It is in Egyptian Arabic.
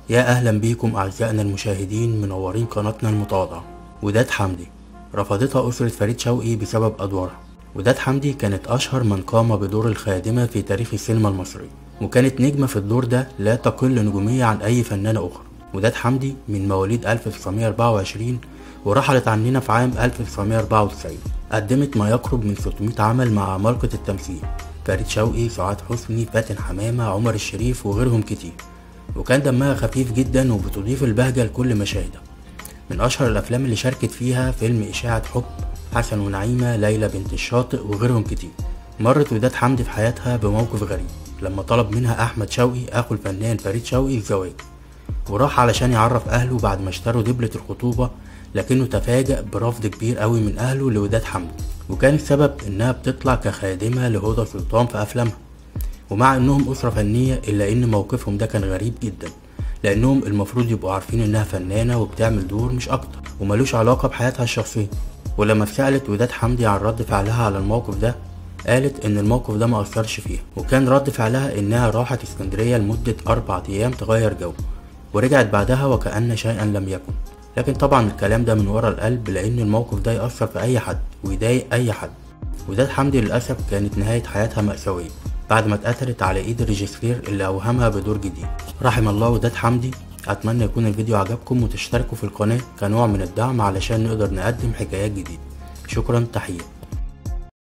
يا أهلا بيكم أعزائنا المشاهدين منورين قناتنا المتواضعة وداد حمدي رفضتها أسرة فريد شوقي بسبب أدوارها وداد حمدي كانت أشهر من قام بدور الخادمة في تاريخ السينما المصرية وكانت نجمة في الدور ده لا تقل نجومية عن أي فنانة أخرى وداد حمدي من مواليد 1924 ورحلت عننا في عام 1994 قدمت ما يقرب من 600 عمل مع عمالقة التمثيل فريد شوقي سعاد حسني فاتن حمامة عمر الشريف وغيرهم كتير وكان دمها خفيف جدا وبتضيف البهجة لكل مشاهدها من أشهر الأفلام اللي شاركت فيها فيلم إشاعة حب حسن ونعيمة ليلى بنت الشاطئ وغيرهم كتير مرت وداد حمدي في حياتها بموقف غريب لما طلب منها أحمد شوقي أخو الفنان فريد شوقي الزواج وراح علشان يعرف أهله بعد ما اشتروا دبلة الخطوبة لكنه تفاجأ برفض كبير قوي من أهله لوداد حمدي وكان السبب إنها بتطلع كخادمة لهدى سلطان في أفلامها ومع إنهم أسرة فنية إلا إن موقفهم ده كان غريب جدا لأنهم المفروض يبقوا عارفين إنها فنانة وبتعمل دور مش أكتر وملوش علاقة بحياتها الشخصية ولما اتسألت وداد حمدي عن رد فعلها على الموقف ده قالت إن الموقف ده ما أثرش فيها وكان رد فعلها إنها راحت اسكندرية لمدة أربع أيام تغير جو ورجعت بعدها وكأن شيئا لم يكن لكن طبعا الكلام ده من ورا القلب لأن الموقف ده يأثر في أي حد ويضايق أي حد وداد حمدي للأسف كانت نهاية حياتها مأساوية بعد ما اتقتلت على ايد الريجستير اللي اوهمها بدور جديد رحم الله وداد حمدي اتمنى يكون الفيديو عجبكم وتشتركوا في القناة كنوع من الدعم علشان نقدر نقدم حكايات جديدة شكرا تحية